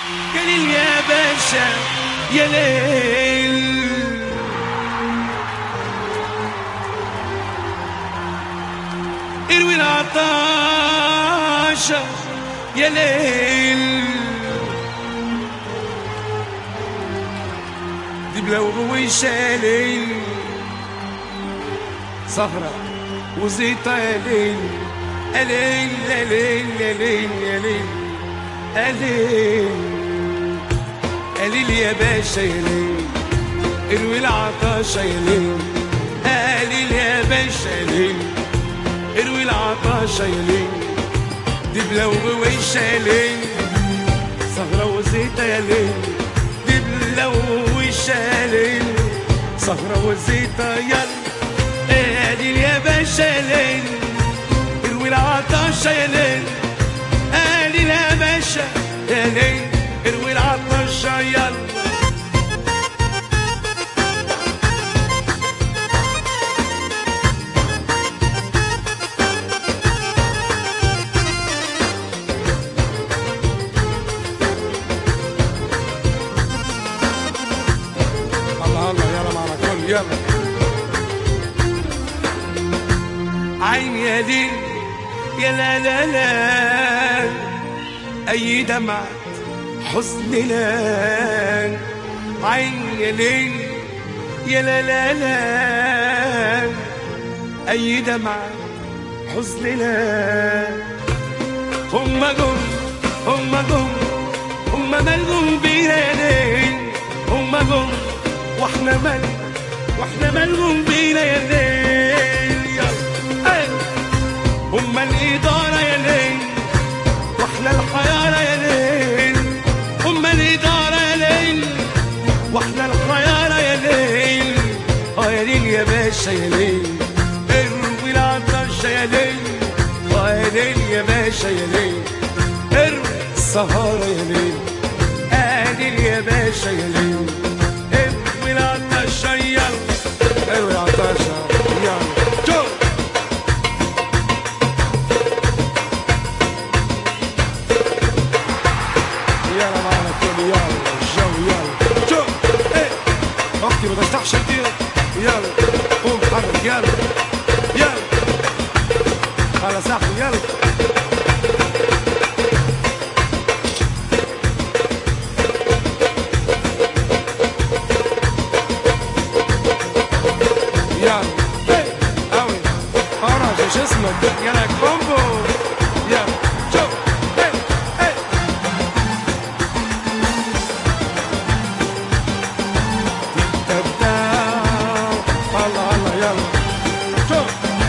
يا ليل يا باشا يا ليل اروي العطاشة يا ليل دي بلو رويشة ليل صخرة وزيطة يا ليل يا ليل يا ليل يا ليل يا ليل يا ليل يا ليل يا باشا يا ليل اروي العطاشة يا ليل يا ليل يا باشا يا ليل اروي العطاشة يا ليل دي بلو ويشة يا ليل صخرة وزيتة يا ليل دي بلو ويشة يا ليل صخرة وزيتة يا يا ليل يا باشا يا ليل اروي العطاشة يا ليل يا ليل يا باشا يا ليل اروي العطاشة يلا الله الله يلا معنا كل يلا عين يا ليل يا لا لا لا أي دمعة حزن لا عين يا ليل يا لا لا لا أي دمعة حزن لا هم جم هم جم هم مالهم بينا يا ليل هم جم واحنا مال واحنا مالهم بينا يا ليل يلا أي. هم الإدارة يا ليل واحنا الحيارة يا ليل هم الإدارة يا ليل واحنا الحيارة يا ليل اه يا ليل يا باشا يا ليل اروي العطشة يا ليل اه يا ليل يا باشا يا ليل اروي السهارة يا ليل اه ليل يا باشا يا ليل اروي العطشة يلا اروي العطشة يلا جو يلا معنا كل يلا الجو يلا جو ايه اختي ما تفتحش كتير يلا قوم حرك يلا يلا على صاحبي يلا يلا ايه قوي اورنج ايش اسمك يلا كومبو يلا جو ايه ايه تبدا الله الله يلا شوف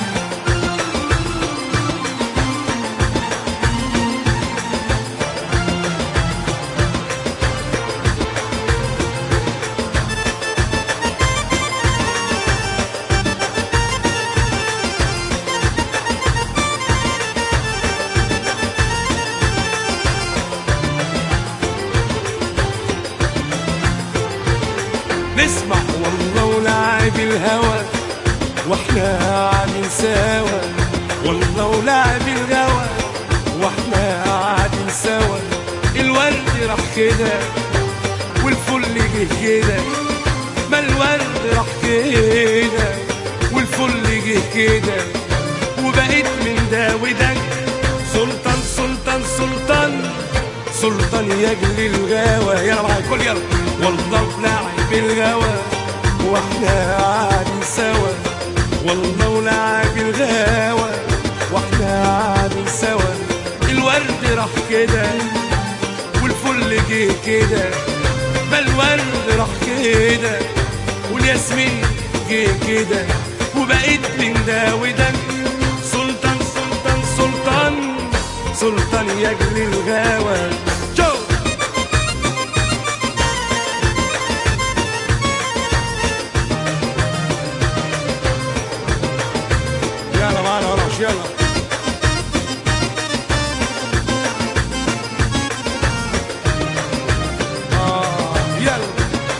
نسمع والله ولعب الهوى واحنا قاعدين سوا والله ولعب الهوى واحنا قاعدين سوا الورد راح كده والفل جه كده ما الورد راح كده والفل جه كده وبقيت من ده وده سلطان سلطان سلطان سلطان يجلي الغاوى يلا معايا الكل يلا والله لاعب الغاوى واحنا قاعدين سوا والله ولعب الغاوى واحنا قاعدين سوا الورد راح كده والفل جه كده ما الورد راح كده والياسمين جه كده وبقيت من ده وده سلطان سلطان سلطان سلطان يجري الغاوى جو يلا معانا ورش يلا آه يلا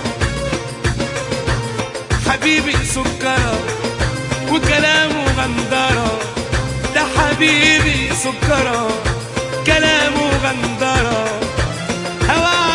حبيبي سكرة وكلامه غندرة ده حبيبي سكرة كلامه غندرة هوا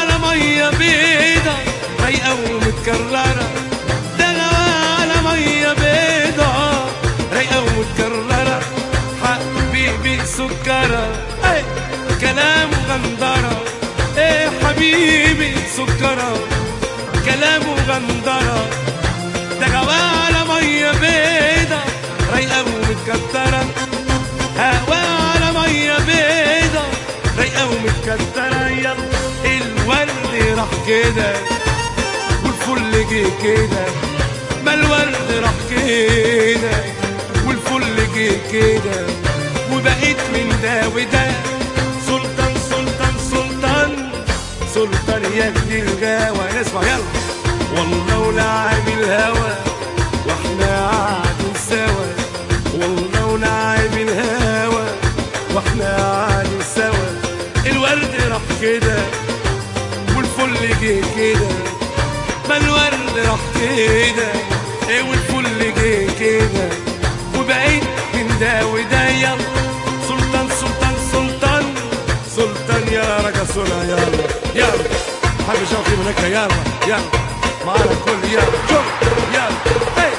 مسكرة ايه كلامه غندرة ايه حبيبي سكرة كلامه غندرة ده جواه على مية بيضة رايقة ومتكترة هوا على مية بيضة رايقة ومتكترة يلا الورد راح كده والفل جه كده ما الورد راح كده والفل جه كده وبقيت من ده وده سلطان سلطان سلطان سلطان يا ابن الغاوى نسمع يلا والله ولعب الهوى واحنا قاعدين سوا والله ولعب الهوى واحنا قاعدين سوا الورد راح كده والفل جه كده ما الورد راح كده ايه والفل جه كده وبقيت من ده وده يلا سلطان سلطان سلطان سلطان يا رجا سلطان يلا يلا حبيبي شوقي منك يلا يلا معانا الكل يلا شوف يلا هي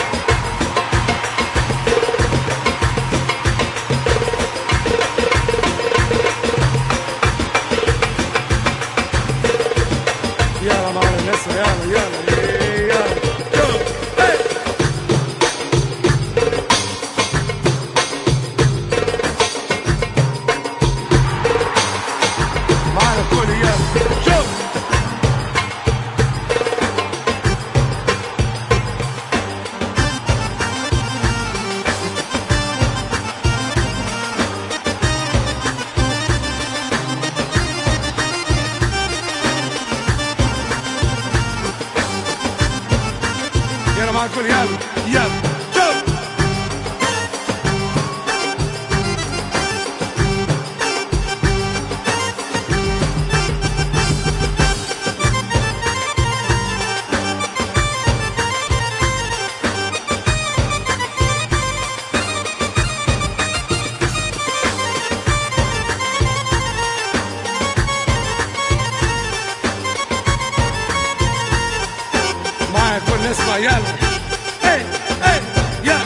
يلا معانا الناس يلا يلا يلا شوف هي معانا الكل يلا شوف يلا مع الكل يلا يلا شوف معايا كل اسمع يلا اي اي يلا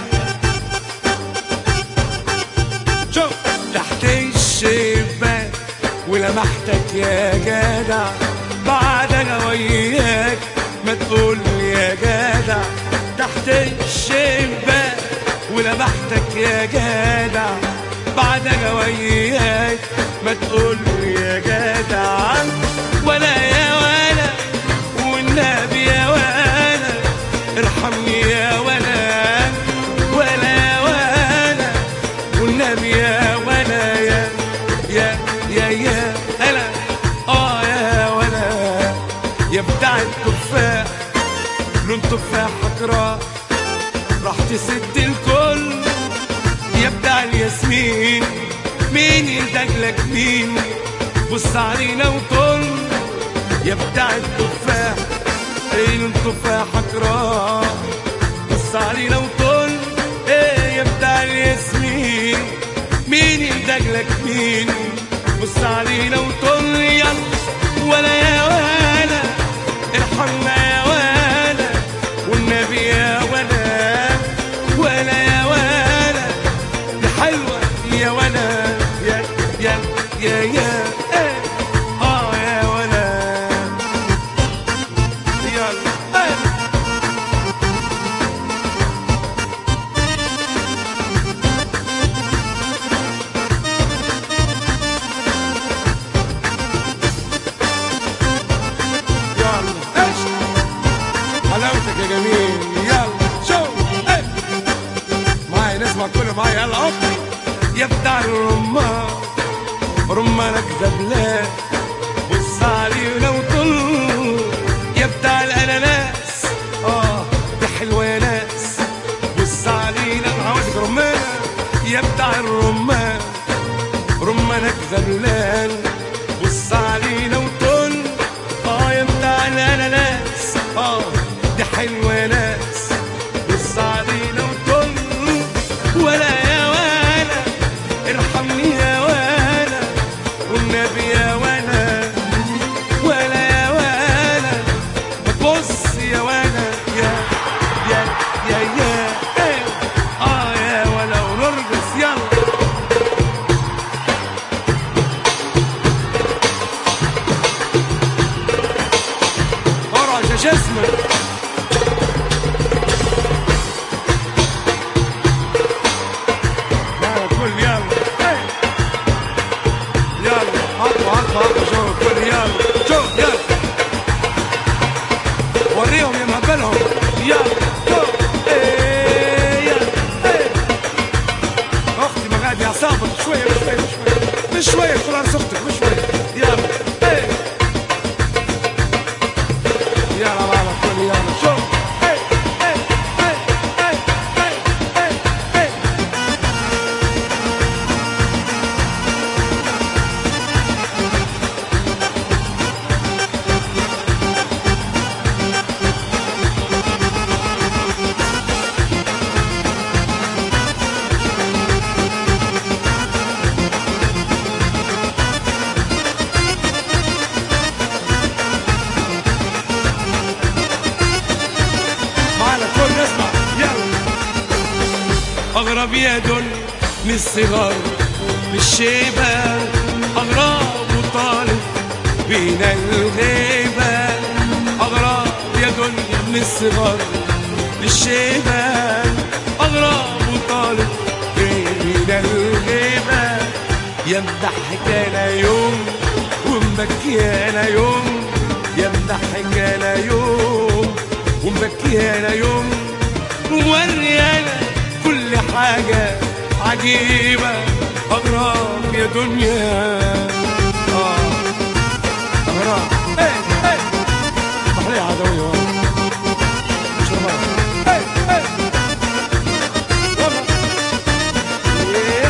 شوف تحت الشباك ولمحتك يا جدع بعد انا وياك ما تقول لي يا جدع تحت الشباك ولمحتك يا جدع بعد انا وياك ما تقول لي يا جدع ولا يا ولا والنبي يا ولا ارحمني يا ولا ولا يا ولا والنبي يا ولا يا يا يا يا هلا اه يا ولا يا بتاع التفاح لون تفاحك راح راح تسد الكل يا بتاع الياسمين مين يلدجلك مين بص علينا وطل يا بتاع التفاح ايه تفاحك راح بص علينا وطل ايه يا بتاع الياسمين مين يلدجلك مين بص علينا وطل يلا ولا يا ولا ارحمنا يا ولا والنبي يا ولا ولا يا ولا يا حلوة يا ولا يا يا يا يا إيه. اه يا ولا يلا إيه. يلا ايش حلاوتك يا جميل يلا شو ايه معايا نسمع كله معايا يلا اخري يا بتاع الرمان رمانك دبلان بص علينا وطل يا بتاع الاناناس اه ده حلوه يا ناس بص علينا عاوزك رمانه يا بتاع الرمان رمانك زبلان بص علينا وطل اه يا بتاع الاناناس اه دي حلوه يا ناس بص علينا وطل ولا يا ولا ارحمني يا ولا والنبي يا ولا ولا يا ولا ما تبص يا ولا يا يا يا يا إيه. اه يا ولا ونرقص يلا جسمك يلا كل يلا إيه. يلا هاتوا هاتوا هاتوا شوف كل يلا شوف يلا وريهم يا مهبلهم يلا شوف إيه يلا إيه. اختي ما قاعد يعصابك شويه بشويه بشويه بشويه خلاص اختك بشويه يلا إيه. يلا بابا كل يلا شوف إيه، إيه، إيه، إيه، إيه، إيه، إيه. معنا كل نسمع يلا أغرب يد للصغار للشيبة أغراب وطالب بين الغيبة أغراب يد للصغار للشيبة أغراب وطالب بين الغيبة يمدحك أنا يوم ومبكي أنا يوم يمدحك أنا يوم ومبكي أنا يوم وموري أنا كل حاجة عجيبة أغراب يا دنيا آه أغراب إيه إيه بحرية عدوية شو بقى؟ إيه إيه والله إيه.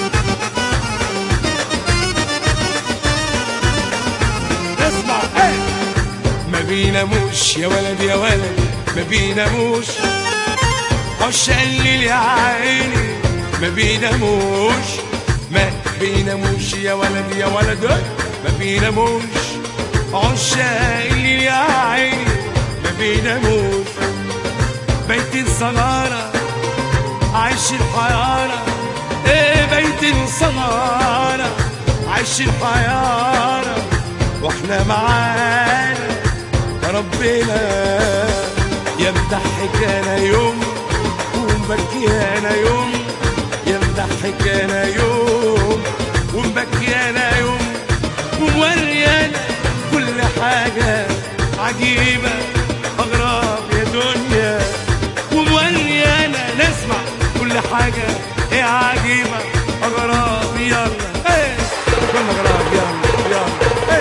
اسمع إيه ما بيناموش يا ولد يا ولد ما بيناموش عش قليل يا عيني ما بيناموش ما بيناموش يا ولد يا ولد ما بيناموش عش قليل يا عيني ما بيناموش بيت الصنارة عيش الحيارة ايه بيت الصنارة عيش الحيارة واحنا معانا ربنا يمدحك انا يوم ومبكي انا يوم يمدحك انا يوم ومبكي انا يوم وموري انا كل حاجة عجيبة اغراب يا دنيا وموري انا نسمع كل حاجة ايه عجيبة اغراب يلا ايه كل اغراب يلا يلا ايه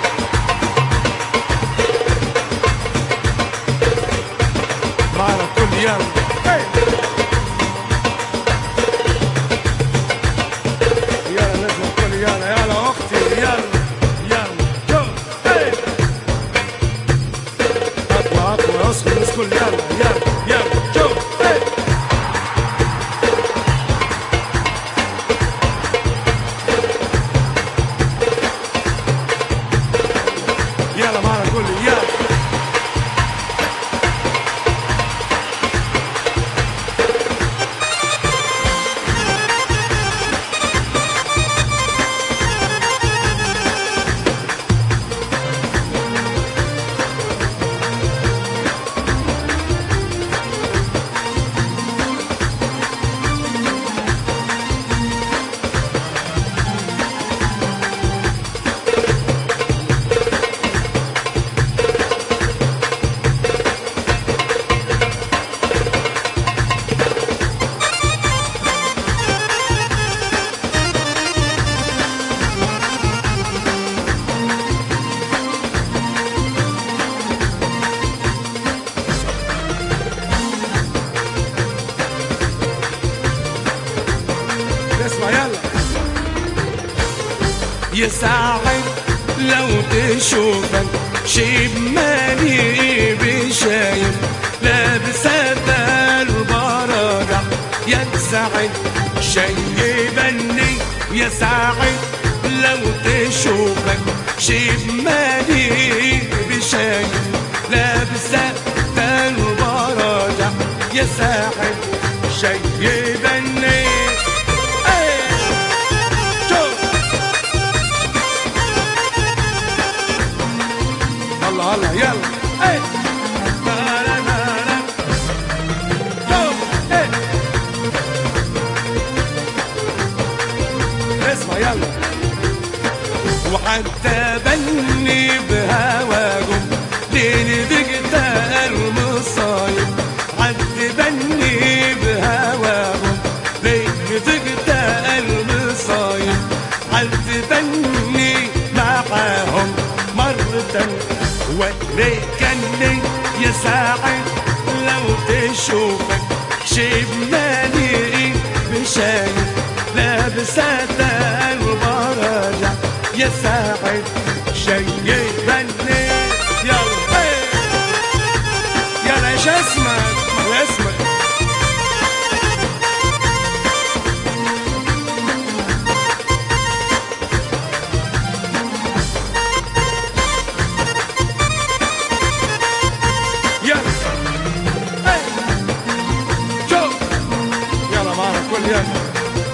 معنا كل يلا ايه يلا نسمع كل يلا يلا اختي يلا يلا جو ايه اطلع اطلع اصحى الناس كل يلا يلا يلا جو ايه يلا معنا كل يلا اسمع يلا يساعد لو تشوفك شيب مالي بشايب لابس البرجع يساعد شيبني يساعد لو تشوفك شيب مالي بشايب لابس البرجع يساعد شيبني ايه شوف هلا هلا يلا ايه وحتى بني بهواهم ليلي بقتا المصايب حتى بني بهواهم ليلي بقتا المصايب حتى بني معاهم مرة وريكني يا ساعد لو تشوفك شيب مالي بشايف لابسات البرجع يا ساعد شيبني يلا إيه. يلا ايش اسمك ما اسمك يلا إيه. شوف يلا معنا كل يلا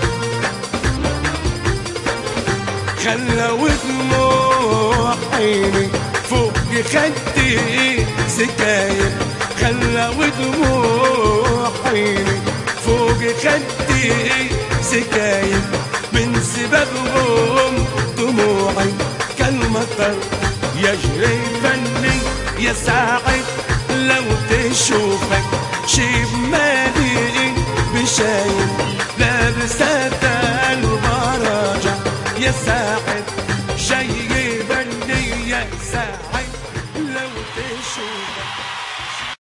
خلى ودموع عيني فوق خدي سكاير خلى ودموع عيني فوق خدي سكاير من سببهم دموعي كالمطر يجري فني يا ساعد لو تشوفك شيب مالي بشايب لابسات البرجة يا ساعد شيبني يا ساعد لو تشوفك